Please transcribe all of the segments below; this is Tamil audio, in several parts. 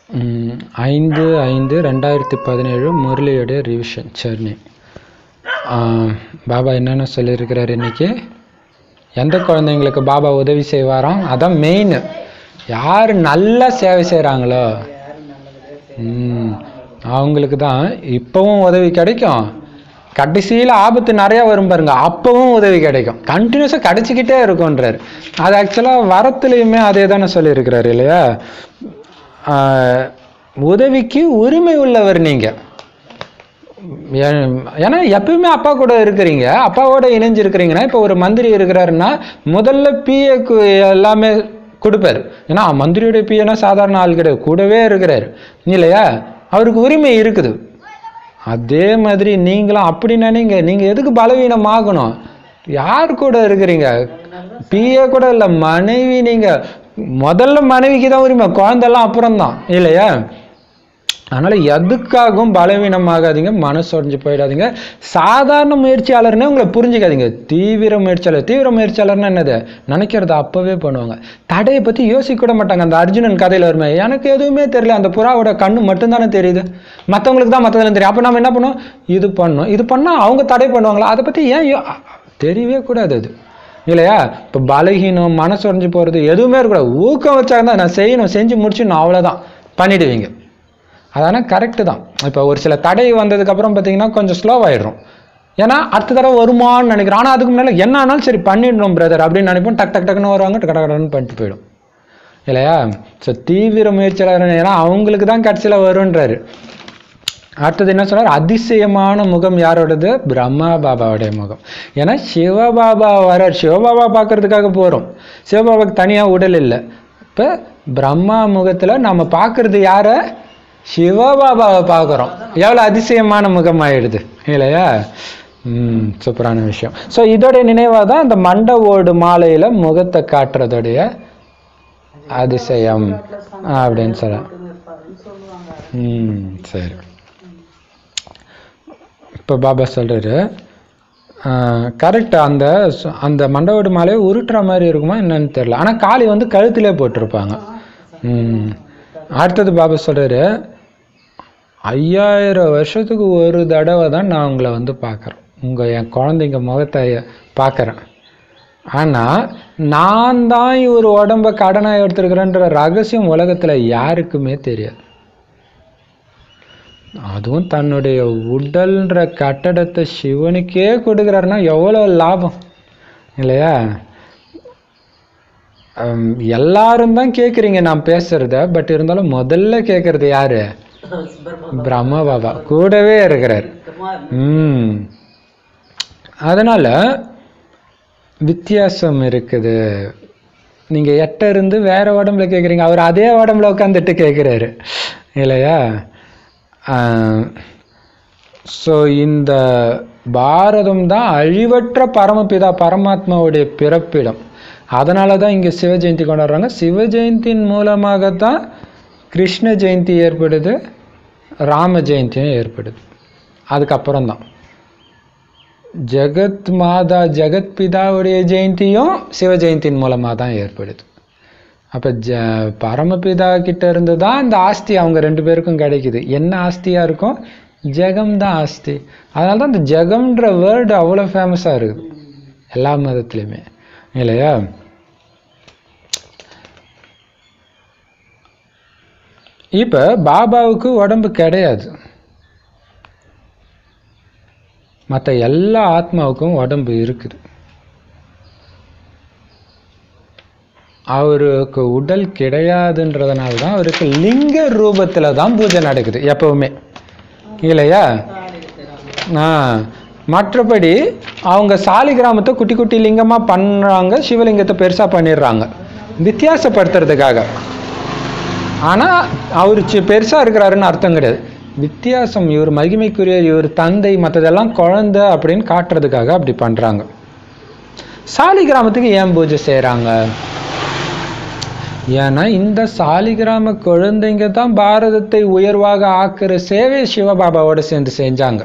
ம், ஐந்து ஐந்து ரெண்டாயிரத்தி பதினேழு முரளியோடைய ரிவிஷன் சரி பாபா என்னென்ன சொல்லியிருக்கிறார் இன்னைக்கு எந்த குழந்தைங்களுக்கு பாபா உதவி செய்வாராம் அதான் மெயின் யார் நல்லா சேவை செய்கிறாங்களோ ம் அவங்களுக்கு தான் இப்போவும் உதவி கிடைக்கும் கடைசியில் ஆபத்து நிறையா வரும் பாருங்க அப்பவும் உதவி கிடைக்கும் கண்டினியூஸாக கிடைச்சிக்கிட்டே இருக்கும்ன்றார் அது ஆக்சுவலாக வரத்துலேயுமே அதே தானே சொல்லியிருக்கிறாரு இல்லையா ஆஹ், உதவிக்கு உரிமை உள்ளவர் நீங்கள் ஏன்னா எப்பயுமே அப்பா கூட இருக்கிறீங்க அப்பாவோட இணைஞ்சிருக்கிறீங்கன்னா இப்போ ஒரு மந்திரி இருக்கிறாருன்னா முதல்ல பிஏக்கு எல்லாமே கொடுப்பாரு ஏன்னா மந்திரியோட பிஏனா சாதாரண ஆள் கிடையாது கூடவே இருக்கிறாரு இல்லையா அவருக்கு உரிமை இருக்குது அதே மாதிரி நீங்களும் அப்படி நினைங்க நீங்கள் எதுக்கு பலவீனமாகணும் யார் கூட இருக்கிறீங்க பிஏ கூட இல்லை மனைவி நீங்கள் முதல்ல மனைவிக்கு தான் உரிமை குழந்தெல்லாம் அப்புறம்தான் இல்லையா அதனால் எதுக்காகவும் பலவீனமாகாதீங்க மனசு உடைஞ்சு போயிடாதீங்க சாதாரண முயற்சியாளர்னே உங்களை புரிஞ்சுக்காதீங்க தீவிர முயற்சியாளர் தீவிர முயற்சியாளர்னா என்னது நினைக்கிறத அப்போவே பண்ணுவாங்க தடையை பற்றி யோசிக்க கூட மாட்டாங்க அந்த அர்ஜுனன் கதையில் வருமே எனக்கு எதுவுமே தெரியல அந்த புறாவோட கண்ணு மட்டும்தானே தெரியுது மற்றவங்களுக்கு தான் மற்றதெல்லாம் தெரியும் அப்போ நம்ம என்ன பண்ணுவோம் இது பண்ணணும் இது பண்ணால் அவங்க தடை பண்ணுவாங்களா அதை பற்றி ஏன் யோ- தெரியவே கூடாது அது இல்லையா இப்போ பலகீனம் மனசு உடைஞ்சு போகிறது எதுவுமே இருக்கக்கூடாது ஊக்கம் வச்சாங்க தான் நான் செய்யணும் செஞ்சு முடிச்சுடணும் அவ்வளோதான் பண்ணிடுவீங்க அதான கரெக்டு தான் இப்போ ஒரு சில தடை வந்ததுக்கப்புறம் பார்த்தீங்கன்னா கொஞ்சம் ஸ்லோவாயிடும் ஏன்னா அடுத்த தடவை வருமான்னு நினைக்கிறோம் ஆனால் அதுக்கு முன்னால் என்ன ஆனாலும் சரி பண்ணிடணும் பிரதர் அப்படின்னு நினைப்போம் டக் டக் டக்குன்னு வருவாங்க டக் டக் டக்குன்னு பண்ணிட்டு போயிடும் இல்லையா ஸோ தீவிர முயற்சியாளர் ஏன்னா அவங்களுக்கு தான் கடைசியில் வருன்றாரு அடுத்தது என்ன சொன்னார் அதிசயமான முகம் யாரோடது பிரம்மா பாபாவுடைய முகம் ஏன்னா சிவபாபா வரார் சிவபாபா பார்க்கறதுக்காக போகிறோம் சிவபாபாவுக்கு தனியாக உடல் இல்லை இப்போ பிரம்மா முகத்தில் நம்ம பார்க்கறது யாரை சிவபாபாவை பார்க்குறோம் எவ்வளோ அதிசயமான முகம் ஆயிடுது இல்லையா ம் சூப்பரான விஷயம் ஸோ இதோடைய நினைவாக தான் இந்த மண்ட ஓடு மாலையில் முகத்தை காட்டுறதோடைய அதிசயம் அப்படின்னு சொல்ல ம் சரி இப்போ பாபா சொல்கிறாரு கரெக்ட் அந்த சு- அந்த மண்டவோடு மாலையை உருட்டுற மாதிரி இருக்குமா என்னன்னு தெரியல ஆனால் காளி வந்து கழுத்திலே போட்டிருப்பாங்க ம் அடுத்தது பாபா சொல்கிறாரு ஐயாயிரம் வருஷத்துக்கு ஒரு தடவை தான் நான் உங்களை வந்து பார்க்குறேன் உங்கள் என் குழந்தைங்க முகத்தை பார்க்குறேன் ஆனால் நான் தான் இவர் உடம்ப கடனாக எடுத்துருக்கிறேன்ற ரகசியம் உலகத்தில் யாருக்குமே தெரியாது அதுவும் தன்னுடைய உடல்ன்ற கட்டடத்தை சிவனுக்கே கொடுக்குறாருன்னா எவ்வளோ லாபம் இல்லையா ஹம், எல்லாரும் தான் கேட்குறீங்க நான் பேசுறத பட் இருந்தாலும் முதல்ல கேட்கறது யாரு பிரம்ம பாபா கூடவே இருக்கிறார் ம் அதனால வித்தியாசம் இருக்குது நீங்க எட்ட இருந்து வேற உடம்புல கேட்குறீங்க அவர் அதே உடம்புல உட்காந்துட்டு கேட்குறாரு இல்லையா ஸோ இந்த பாரதம் தான் அழிவற்ற பரமபிதா பரமாத்மாவுடைய பிறப்பிடம் அதனால தான் இங்கே சிவ ஜெயந்தி கொண்டாடுறாங்க சிவ ஜெயந்தியின் மூலமாக தான் கிருஷ்ண ஜெயந்தி ஏற்படுது ராம ஜெயந்தியும் ஏற்படுது அதுக்கப்புறம் தான் ஜெகத் மாதா ஜெகத் பிதாவுடைய ஜெயந்தியும் சிவ ஜெயந்தியின் மூலமாக தான் ஏற்படுது அப்போ ஜ பரமபிதா கிட்ட இருந்து தான் இந்த ஆஸ்தி அவங்க ரெண்டு பேருக்கும் கிடைக்குது என்ன ஆஸ்தியாக இருக்கும் ஜெகம் தான் ஆஸ்தி அதனால தான் இந்த ஜெகம்ன்ற வேர்டு அவ்வளோ ஃபேமஸாக இருக்குது எல்லா மதத்துலையுமே இல்லையா இப்போ பாபாவுக்கு உடம்பு கிடையாது மற்ற எல்லா ஆத்மாவுக்கும் உடம்பு இருக்குது அவருக்கு உடல் கிடையாதுன்றதுனால தான் அவருக்கு லிங்க ரூபத்தில் தான் பூஜை நடக்குது எப்பவுமே இல்லையா ஆ மற்றபடி அவங்க சாலி கிராமத்தை குட்டி குட்டி லிங்கமாக பண்ணுறாங்க சிவலிங்கத்தை பெருசாக பண்ணிடுறாங்க வித்தியாசப்படுத்துறதுக்காக ஆனால் அவர் சி- பெருசா இருக்கிறாருன்னு அர்த்தம் கிடையாது வித்தியாசம் இவர் மகிமைக்குரிய இவர் தந்தை மற்றதெல்லாம் குழந்தை அப்படின்னு காட்டுறதுக்காக அப்படி பண்றாங்க சாலி கிராமத்துக்கு ஏன் பூஜை செய்றாங்க ஏன்னா இந்த சாலிகிராம குழந்தைங்க தான் பாரதத்தை உயர்வாக ஆக்குற சேவை சிவபாபாவோட சேர்ந்து செஞ்சாங்க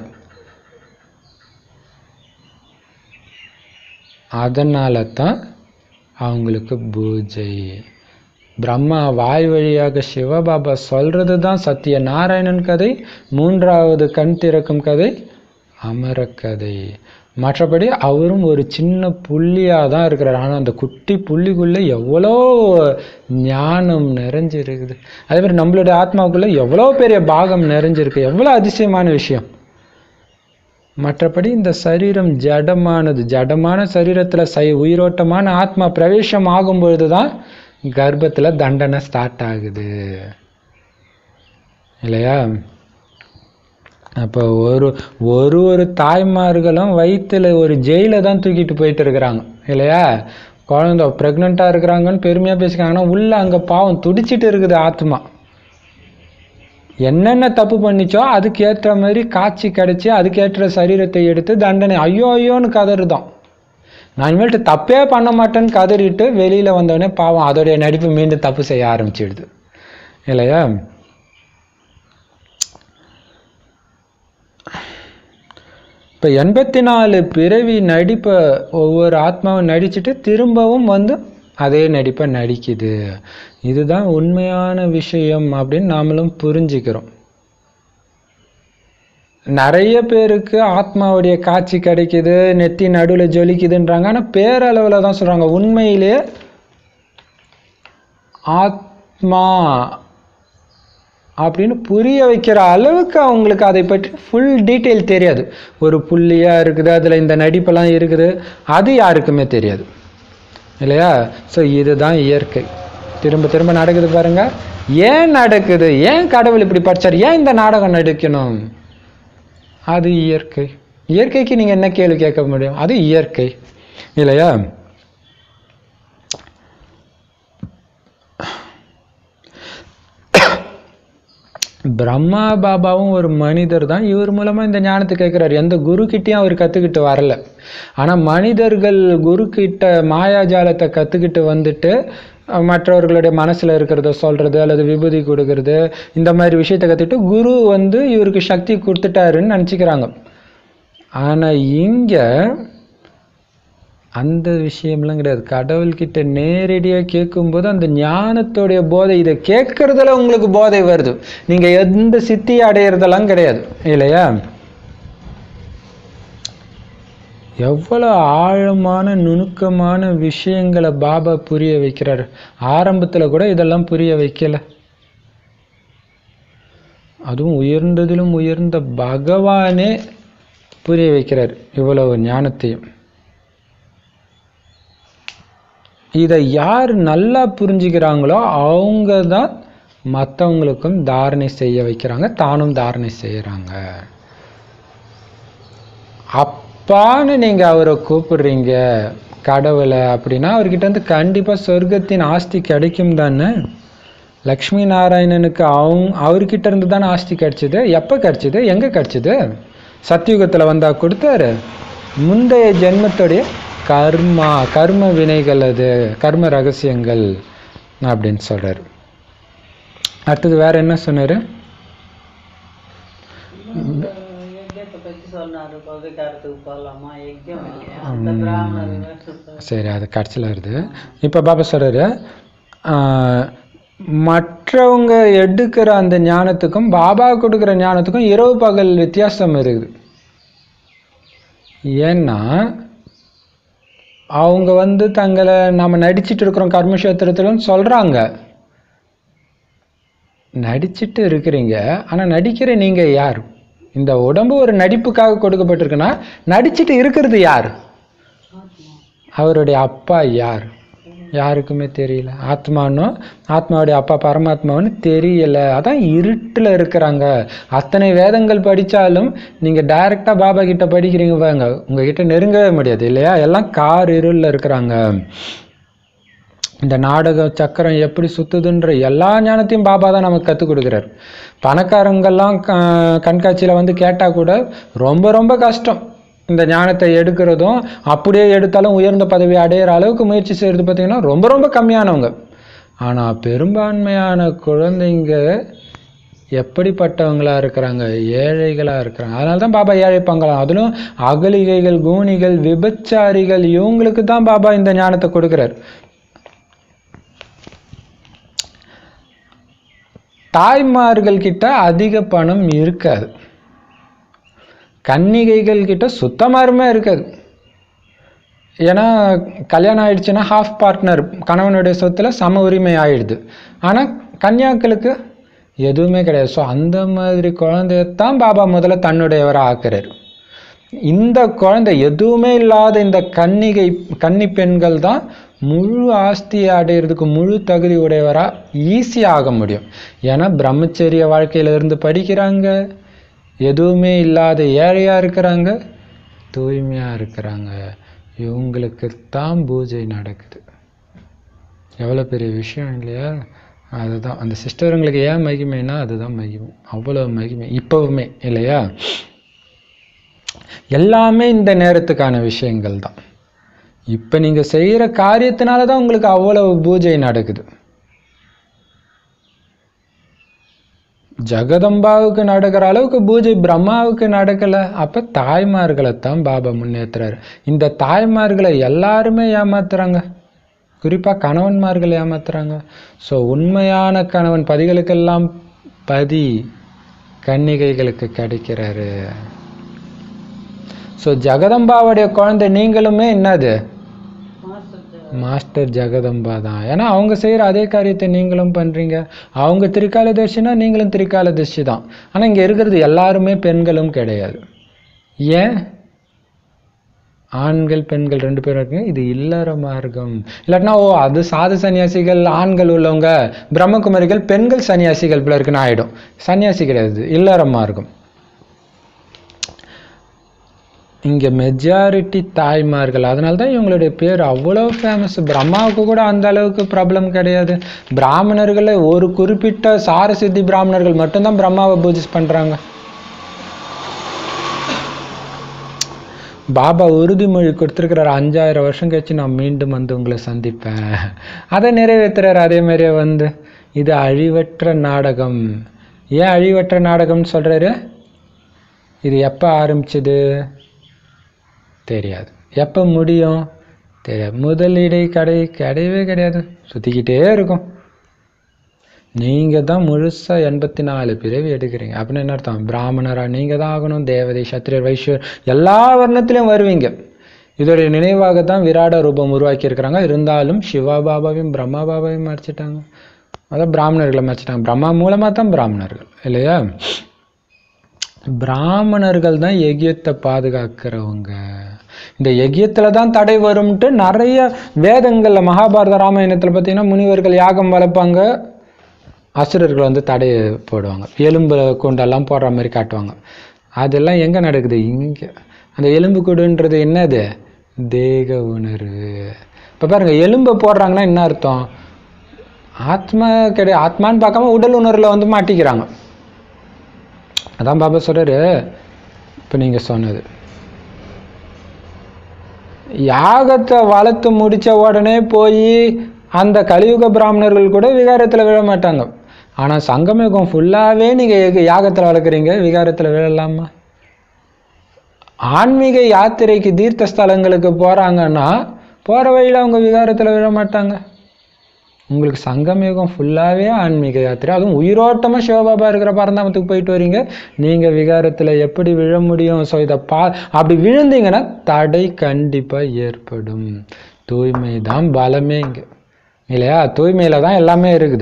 அதனால தான் அவங்களுக்கு பூஜை பிரம்மா வாய் வழியாக சிவபாபா சொல்றது தான் சத்திய நாராயணன் கதை மூன்றாவது கண் திறக்கும் கதை அமர கதை மற்றபடி அவரும் ஒரு சின்ன புள்ளியாக தான் இருக்கிறார் ஆனால் அந்த குட்டி புள்ளிக்குள்ளே எவ்வளோ ஞானம் நிறைஞ்சிருக்குது அதே மாதிரி நம்மளுடைய ஆத்மாவுக்குள்ளே எவ்வளோ பெரிய பாகம் நிறைஞ்சிருக்கு எவ்வளோ அதிசயமான விஷயம் மற்றபடி இந்த சரீரம் ஜடமானது ஜடமான சரீரத்தில் சை உயிரோட்டமான ஆத்மா பிரவேசம் ஆகும் பொழுது தான் கர்ப்பத்தில் தண்டனை ஸ்டார்ட் ஆகுது இல்லையா அப்போ ஒரு ஒரு ஒரு தாய்மார்களும் வயிற்றுல ஒரு ஜெயில தான் தூக்கிட்டு போயிட்டு இருக்கிறாங்க இல்லையா குழந்த ப்ரெக்னெண்ட்டாக இருக்கிறாங்கன்னு பெருமையாக பேசிக்கிறாங்கன்னா உள்ள அங்கே பாவம் துடிச்சிட்டு இருக்குது ஆத்மா என்னென்ன தப்பு பண்ணிச்சோ அதுக்கு ஏற்ற மாதிரி காட்சி கிடைச்சி அதுக்கேற்ற சரீரத்தை எடுத்து தண்டனை ஐயோ ஐயோன்னு கதறுதான் நான் இனிமேல்ட்டு தப்பே பண்ண மாட்டேன்னு கதறிட்டு வெளியில் வந்தோடனே பாவம் அதோடைய நடிப்பு மீண்டும் தப்பு செய்ய ஆரம்பிச்சிடுது இல்லையா இப்போ எண்பத்தி நாலு பிறவி நடிப்பை ஒவ்வொரு ஆத்மாவும் நடிச்சுட்டு திரும்பவும் வந்து அதே நடிப்பை நடிக்குது இதுதான் உண்மையான விஷயம் அப்படின்னு நாமளும் புரிஞ்சுக்கிறோம் நிறைய பேருக்கு ஆத்மாவுடைய காட்சி கிடைக்குது நெத்தி நடுவில் ஜொலிக்குதுன்றாங்க ஆனால் பேரளவில் தான் சொல்கிறாங்க உண்மையிலே ஆத்மா அப்படின்னு புரிய வைக்கிற அளவுக்கு அவங்களுக்கு அதை பற்றி ஃபுல் டீட்டெயில் தெரியாது ஒரு புள்ளியாக இருக்குது அதில் இந்த நடிப்பெல்லாம் இருக்குது அது யாருக்குமே தெரியாது இல்லையா ஸோ இதுதான் இயற்கை திரும்ப திரும்ப நடக்குது பாருங்க ஏன் நடக்குது ஏன் கடவுள் இப்படி படிச்சார் ஏன் இந்த நாடகம் நடிக்கணும் அது இயற்கை இயற்கைக்கு நீங்கள் என்ன கேள்வி கேட்க முடியும் அது இயற்கை இல்லையா பிரம்மா பாபாவும் ஒரு மனிதர் தான் இவர் மூலமா இந்த ஞானத்தை கேட்குறாரு எந்த குரு கிட்டயும் அவர் கத்துக்கிட்டு வரல ஆனா மனிதர்கள் குரு கிட்ட மாயாஜாலத்தை கத்துக்கிட்டு வந்துட்டு அஹ், மற்றவர்களுடைய மனசுல இருக்கிறத சொல்றது அல்லது விபூதி கொடுக்கறது இந்த மாதிரி விஷயத்தை கத்துக்கிட்டு குரு வந்து இவருக்கு சக்தி கொடுத்துட்டாருன்னு நினச்சிக்கிறாங்க ஆனா இங்க அந்த விஷயம்லாம் கிடையாது கடவுள்கிட்ட நேரடியாக கேட்கும்போது அந்த ஞானத்தோடைய போதை இதை கேட்கறதுல உங்களுக்கு போதை வருது நீங்க எந்த சித்தி அடையிறதெல்லாம் கிடையாது இல்லையா எவ்வளோ ஆழமான நுணுக்கமான விஷயங்களை பாபா புரிய வைக்கிறார் ஆரம்பத்துல கூட இதெல்லாம் புரிய வைக்கல அதுவும் உயர்ந்ததிலும் உயர்ந்த பகவானே புரிய வைக்கிறார் இவ்வளவு ஞானத்தையும் இதை யார் நல்லா புரிஞ்சுக்கிறாங்களோ அவங்க தான் மற்றவங்களுக்கும் தாரணை செய்ய வைக்கிறாங்க தானும் தாரணை செய்கிறாங்க அப்பான்னு நீங்கள் அவரை கூப்பிடுறீங்க கடவுளை அப்படின்னா அவர்கிட்ட இருந்து கண்டிப்பாக சொர்க்கத்தின் ஆஸ்தி கிடைக்கும் தானே லக்ஷ்மி நாராயணனுக்கு அவங்க அவர்கிட்ட இருந்து தானே ஆஸ்தி கிடைச்சிது எப்போ கிடைச்சிது எங்கே கிடைச்சிது சத்தியுகத்தில் வந்தா கொடுத்தாரு முந்தைய ஜென்மத்துடைய கர்மா கர்ம வினைகள் அது கர்ம ரகசியங்கள் அப்படின்னு சொல்றாரு அடுத்தது வேற என்ன சொன்னாரு யஜ்யத்தை பத்தி சொன்னாரு பகுதிக்காரத்துக்கு போகலாமா யஜ்யம் இல்லையா அந்த பிராமணர் சரி அது கடைசியில் வருது இப்போ பாபா சொல்றாரு ஆஹ், மற்றவங்க எடுக்கிற அந்த ஞானத்துக்கும் பாபா கொடுக்குற ஞானத்துக்கும் இரவு பகல் வித்தியாசம் இருக்குது ஏன்னா அவங்க வந்து தங்களை நாம நடிச்சிட்டு இருக்கிறோம் கர்மக்ஷேத்திரத்துலன்னு சொல்றாங்க நடிச்சிட்டு இருக்கிறீங்க ஆனா நடிக்கிற நீங்க யார் இந்த உடம்பு ஒரு நடிப்புக்காக கொடுக்கப்பட்டிருக்குன்னா நடிச்சிட்டு இருக்கிறது யார் அவருடைய அப்பா யார் யாருக்குமே தெரியல ஆத்மானோ ஆத்மாவுடைய அப்பா பரமாத்மான்னு தெரியல அதான் இருட்டில் இருக்கிறாங்க அத்தனை வேதங்கள் படித்தாலும் நீங்கள் டைரெக்டாக பாபா கிட்ட படிக்கிறீங்க பாருங்க உங்ககிட்ட நெருங்கவே முடியாது இல்லையா எல்லாம் கார் இருளில் இருக்கிறாங்க இந்த நாடக சக்கரம் எப்படி சுத்துதுன்ற எல்லா ஞானத்தையும் பாபா தான் நமக்கு கற்றுக் கொடுக்குறாரு பணக்காரங்கெல்லாம் க- கண்காட்சியில வந்து கேட்டால் கூட ரொம்ப ரொம்ப கஷ்டம் இந்த ஞானத்தை எடுக்கிறதும் அப்படியே எடுத்தாலும் உயர்ந்த பதவி அடையிற அளவுக்கு முயற்சி செய்கிறது பார்த்தீங்கன்னா ரொம்ப ரொம்ப கம்மியானவங்க ஆனால் பெரும்பான்மையான குழந்தைங்க எப்படிப்பட்டவங்களா இருக்கிறாங்க ஏழைகளா இருக்கிறாங்க அதனால தான் பாபா ஏழை பங்கலாம் அதிலும் அகலிகைகள் கூனிகள் விபச்சாரிகள் இவங்களுக்கு தான் பாபா இந்த ஞானத்தை கொடுக்குறாரு தாய்மார்கள் கிட்ட அதிக பணம் இருக்காது கன்னிகைகள் கிட்ட சுத்தமாருமே இருக்காது ஏன்னா கல்யாணம் ஆயிடுச்சுன்னா ஹாஃப் பார்ட்னர் கணவனுடைய சொத்துல சம உரிமை ஆயிடுது ஆனால் கன்னியாக்களுக்கு எதுவுமே கிடையாது ஸோ அந்த மாதிரி குழந்தையத்தான் பாபா முதல்ல தன்னுடையவரை ஆக்குறாரு இந்த குழந்தை எதுவுமே இல்லாத இந்த கன்னிகை கன்னி பெண்கள் தான் முழு ஆஸ்தியை அடையிறதுக்கு முழு தகுதி உடையவரா ஈஸியாக ஆக முடியும் ஏன்னா பிரம்மச்சரிய வாழ்க்கையில இருந்து படிக்கிறாங்க எதுவுமே இல்லாத ஏழையா இருக்கிறாங்க தூய்மையா இருக்கிறாங்க இவங்களுக்கு தான் பூஜை நடக்குது எவ்வளோ பெரிய விஷயம் இல்லையா அதுதான் அந்த சிஸ்டருங்களுக்கு ஏன் மகிமைன்னா அதுதான் மகிமை அவ்வளோ மகிமை இப்போவுமே இல்லையா எல்லாமே இந்த நேரத்துக்கான விஷயங்கள் தான் இப்போ நீங்கள் செய்கிற காரியத்தினால தான் உங்களுக்கு அவ்வளவு பூஜை நடக்குது ஜெகதம்பாவுக்கு நடக்கிற அளவுக்கு பூஜை பிரம்மாவுக்கு நடக்கலை அப்போ தாய்மார்களைத்தான் பாபா முன்னேற்றுறாரு இந்த தாய்மார்களை எல்லாருமே ஏமாத்துறாங்க குறிப்பாக கணவன்மார்கள் ஏமாத்துறாங்க ஸோ உண்மையான கணவன் பதிகளுக்கெல்லாம் பதி கன்னிகைகளுக்கு கிடைக்கிறாரு ஸோ ஜெகதம்பாவுடைய குழந்தை நீங்களுமே என்னது மாஸ்டர் மாஸ்டர் ஜெகதம்பா தான் ஏன்னா அவங்க செய்கிற அதே காரியத்தை நீங்களும் பண்ணுறீங்க அவங்க திரிகாலதர்ஷினா நீங்களும் திரிகாலதர்ஷி தான் ஆனால் இங்கே இருக்கிறது எல்லாருமே பெண்களும் கிடையாது ஏன் ஆண்கள் பெண்கள் ரெண்டு பேரும் இருக்குங்க இது இல்லற மார்க்கம் இல்லாட்டினா ஓ அது சாது சன்னியாசிகள் ஆண்கள் உள்ளவங்க பிரம்மகுமாரிகள் பெண்கள் சன்னியாசிகள் போல இருக்குன்னு ஆயிடும் சன்னியாசி கிடையாது இல்லற மார்க்கம் இங்க மெஜாரிட்டி தாய்மார்கள் அதனால தான் இவங்களுடைய பேர் அவ்வளோ ஃபேமஸ் பிரம்மாவுக்கு கூட அந்த அளவுக்கு ப்ராப்ளம் கிடையாது பிராமணர்களை ஒரு குறிப்பிட்ட சாரசித்தி பிராமணர்கள் மட்டும்தான் பிரம்மாவை பூஜை பண்றாங்க பாபா உறுதிமொழி கொடுத்துருக்கிறார் அஞ்சாயிரம் வருஷம் கழிச்சு நான் மீண்டும் வந்து உங்களை சந்திப்பேன் அதை நிறைவேற்றுறாரு அதே மாதிரியே வந்து இது அழிவற்ற நாடகம் ஏன் அழிவற்ற நாடகம்னு சொல்றாரு இது எப்போ ஆரம்பிச்சது தெரியாது எப்போ முடியும் தெரியாது முதலீடை கடை கிடையவே கிடையாது சுற்றிக்கிட்டே இருக்கும் நீங்கள் தான் முழுசாக எண்பத்தி நாலு பிறவி எடுக்கிறீங்க அப்படின்னு என்ன அர்த்தம் பிராமணரா நீங்கள் தான் ஆகணும் தேவதை சத்திரியர் வைஷ்யர் எல்லா வர்ணத்திலையும் வருவீங்க இதோடைய நினைவாக தான் விராட ரூபம் உருவாக்கி இருக்கிறாங்க இருந்தாலும் சிவா பாபாவையும் பிரம்மா பாபாவையும் மறைச்சிட்டாங்க அதான் பிராமணர்களை மறைச்சிட்டாங்க பிரம்மா மூலமாக தான் பிராமணர்கள் இல்லையா பிராமணர்கள் தான் எகியத்தை பாதுகாக்கிறவங்க இந்த எகியத்தில் தான் தடை வரும்ட்டு நிறைய வேதங்களில் மகாபாரத ராமாயணத்தில் பார்த்தீங்கன்னா முனிவர்கள் யாகம் வளர்ப்பாங்க அசுரர்கள் வந்து தடை போடுவாங்க எலும்பு கொண்டெல்லாம் போடுற மாதிரி காட்டுவாங்க அதெல்லாம் எங்கே நடக்குது இங்கே அந்த எலும்பு கூடுன்றது என்னது தேக உணர்வு இப்போ பாருங்க எலும்பை போடுறாங்கன்னா என்ன அர்த்தம் ஆத்மா கிடையாது ஆத்மான்னு பார்க்காம உடல் உணர்வில் வந்து மாட்டிக்கிறாங்க அதான் பாபா சொல்றாரு இப்போ நீங்கள் சொன்னது யாகத்தை வளர்த்து முடிச்ச உடனே போய் அந்த கலியுக பிராமணர்கள் கூட விகாரத்தில் விழ மாட்டாங்க ஆனால் சங்கமயுகம் ஃபுல்லாகவே நீங்கள் யாகத்தில் வளர்க்குறீங்க விகாரத்தில் விழலாமா ஆன்மீக யாத்திரைக்கு தீர்த்த ஸ்தலங்களுக்கு போகிறாங்கன்னா போகிற வழியில் அவங்க விகாரத்தில் விழ மாட்டாங்க உங்களுக்கு சங்கமயுகம் ஃபுல்லாகவே ஆன்மீக யாத்திரை அதுவும் உயிரோட்டமாக சிவபாபா இருக்கிற பரந்தாமத்துக்கு போயிட்டு வரீங்க நீங்கள் விகாரத்தில் எப்படி விழ முடியும் ஸோ இதை பா அப்படி விழுந்தீங்கன்னா தடை கண்டிப்பாக ஏற்படும் தூய்மை தான் பலமே இங்கே இல்லையா தூய்மையில் தான் எல்லாமே இருக்குது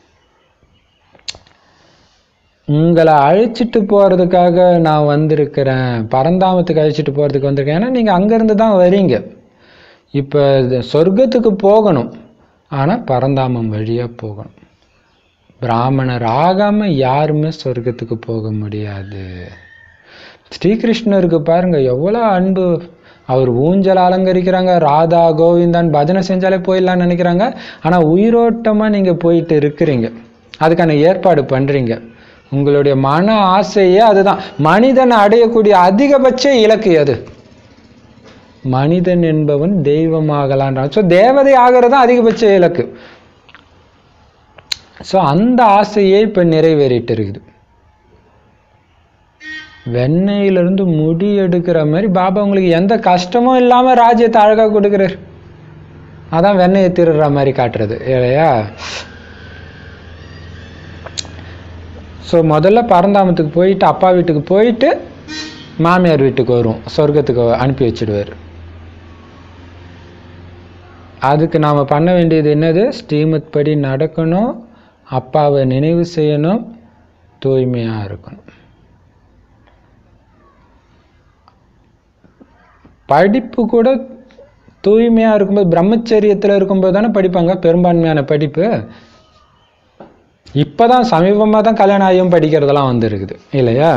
உங்களை அழைச்சிட்டு போகிறதுக்காக நான் வந்திருக்கிறேன் பரந்தாமத்துக்கு அழைச்சிட்டு போகிறதுக்கு வந்திருக்கேன் ஏன்னா நீங்கள் அங்கேருந்து தான் வரீங்க இப்போ சொர்க்கத்துக்கு போகணும் ஆனால் பரந்தாமம் வழியாக போகணும் பிராமணர் ஆகாமல் யாருமே சொர்க்கத்துக்கு போக முடியாது ஸ்ரீகிருஷ்ணருக்கு பாருங்க எவ்வளோ அன்பு அவர் ஊஞ்சல் அலங்கரிக்கிறாங்க ராதா கோவிந்தான் பஜனை செஞ்சாலே போயிடலாம்னு நினைக்கிறாங்க ஆனால் உயிரோட்டமாக நீங்கள் போயிட்டு இருக்கிறீங்க அதுக்கான ஏற்பாடு பண்ணுறீங்க உங்களுடைய மன ஆசையே அதுதான் மனிதன் அடையக்கூடிய அதிகபட்ச இலக்கு அது மனிதன் என்பவன் தெய்வமாகலான்றான் ஸோ தேவதை ஆகிறது தான் அதிகபட்ச இலக்கு ஸோ அந்த ஆசையே இப்போ நிறைவேறிட்டு இருக்குது வெண்ணெயிலிருந்து முடி எடுக்கிற மாதிரி பாபா உங்களுக்கு எந்த கஷ்டமும் இல்லாமல் ராஜ்யத்தை அழகாக கொடுக்குறாரு அதான் வெண்ணெயை திருடுற மாதிரி காட்டுறது இல்லையா ஸோ முதல்ல பரந்தாமத்துக்கு போயிட்டு அப்பா வீட்டுக்கு போயிட்டு மாமியார் வீட்டுக்கு வரும் சொர்க்கத்துக்கு அனுப்பி வச்சிடுவார் அதுக்கு நாம் பண்ண வேண்டியது என்னது ஸ்ரீமத் படி நடக்கணும் அப்பாவை நினைவு செய்யணும் தூய்மையாக இருக்கணும் படிப்பு கூட தூய்மையாக இருக்கும்போது பிரம்மச்சரியத்தில் இருக்கும்போது தானே படிப்பாங்க பெரும்பான்மையான படிப்பு இப்போ தான் சமீபமாக தான் கல்யாணம் ஆகியும் படிக்கிறதெல்லாம் வந்துருக்குது இல்லையா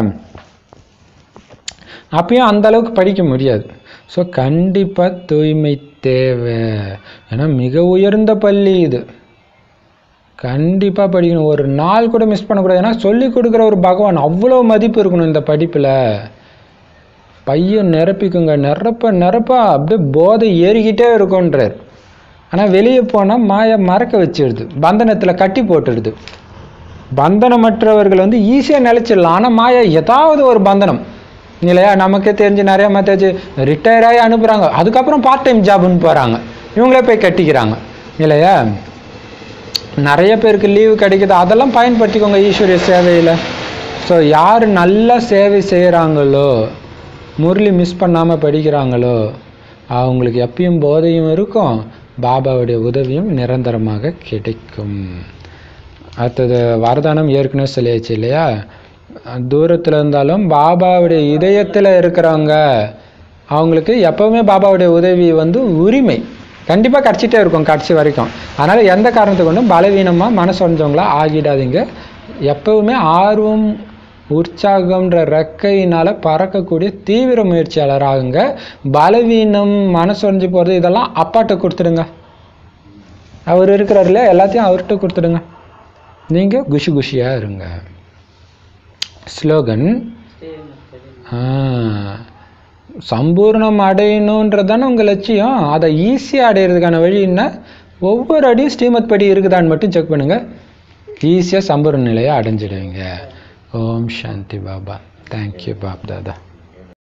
அப்பயும் அந்த அளவுக்கு படிக்க முடியாது ஸோ கண்டிப்பாக தூய்மை தேவை ஏன்னா மிக உயர்ந்த பள்ளி இது கண்டிப்பாக படிக்கணும் ஒரு நாள் கூட மிஸ் பண்ணக்கூடாது ஏன்னா சொல்லி கொடுக்குற ஒரு பகவான் அவ்வளோ மதிப்பு இருக்கணும் இந்த படிப்பில் பையன் நிரப்பிக்குங்க நிரப்ப நிரப்ப அப்படியே போதை ஏறிக்கிட்டே இருக்குன்றார் ஆனால் வெளியே போனால் மாயை மறக்க வச்சிடுது பந்தனத்தில் கட்டி போட்டுடுது பந்தனமற்றவர்கள் வந்து ஈஸியாக நிலச்சிடலாம் ஆனால் மாயா ஏதாவது ஒரு பந்தனம் இல்லையா நமக்கே தெரிஞ்சு நிறைய மத்தாச்சு ரிட்டையர் ஆகி அனுப்புகிறாங்க அதுக்கப்புறம் பார்ட் டைம் ஜாப்னு போகிறாங்க இவங்களே போய் கட்டிக்கிறாங்க இல்லையா நிறைய பேருக்கு லீவு கிடைக்குது அதெல்லாம் பயன்படுத்திக்கோங்க ஈஸ்வரிய சேவையில் ஸோ யார் நல்லா சேவை செய்கிறாங்களோ முரளி மிஸ் பண்ணாமல் படிக்கிறாங்களோ அவங்களுக்கு எப்பயும் போதையும் இருக்கும் பாபாவுடைய உதவியும் நிரந்தரமாக கிடைக்கும் அடுத்தது வரதானம் ஏற்கனவே சொல்லியாச்சு இல்லையா தூரத்தில் இருந்தாலும் பாபாவுடைய இதயத்தில் இருக்கிறவங்க அவங்களுக்கு எப்போவுமே பாபாவுடைய உதவி வந்து உரிமை கண்டிப்பாக கிடச்சிட்டே இருக்கும் கடைசி வரைக்கும் அதனால் எந்த காரணத்தை கொண்டும் பலவீனமாக மனசொஞ்சவங்களா ஆகிடாதீங்க எப்பவுமே ஆர்வம் உற்சாகம்ன்ற ரெக்கையினால் பறக்கக்கூடிய தீவிர முயற்சியாளர் ஆகுங்க பலவீனம் மனசொஞ்சு போகிறது இதெல்லாம் அப்பாட்ட கொடுத்துடுங்க அவர் இருக்கிறார் இல்லையா எல்லாத்தையும் அவர்கிட்ட கொடுத்துடுங்க நீங்கள் குஷி குஷியாக இருங்க ஸ்லோகன் ஆ, சம்பூர்ணம் அடையணுன்றது தானே உங்கள் லட்சியம் அதை ஈஸியாக அடையிறதுக்கான வழி என்ன ஒவ்வொரு அடியும் ஸ்ரீமத் படி இருக்குதான்னு மட்டும் செக் பண்ணுங்கள் ஈஸியாக சம்பூர்ண நிலையை அடைஞ்சிடுவீங்க ஓம் சாந்தி பாபா தேங்க்யூ பாப் தாதா